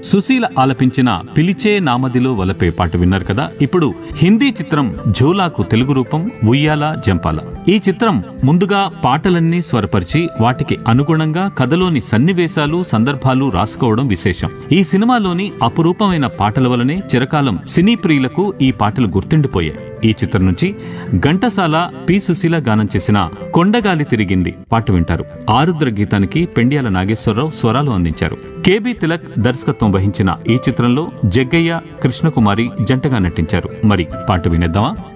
సుశీల ఆలపించిన పిలిచే నామదిలో వలపే పాట విన్నారు కదా ఇప్పుడు హిందీ చిత్రం ఝోలాకు తెలుగు రూపం ఉయ్యాల జంపాల ఈ చిత్రం ముందుగా పాటలన్నీ స్వరపరిచి వాటికి అనుగుణంగా కథలోని సన్నివేశాలు సందర్భాలు రాసుకోవడం విశేషం ఈ సినిమాలోని అపురూపమైన పాటల వలనే చిరకాలం సినీ ప్రియులకు ఈ పాటలు గుర్తుండిపోయాయి ఈ చిత్రం నుంచి ఘంటసాల పి సుశీల గానం చేసిన కొండగాలి తిరిగింది పాట వింటారు ఆరుద్ర గీతానికి పెండ్యాల నాగేశ్వరరావు స్వరాలు అందించారు కేబి తిలక్ దర్శకత్వం వహించిన ఈ చిత్రంలో జగ్గయ్య కృష్ణకుమారి జంటగా నటించారు మరి పాట వినేద్దామా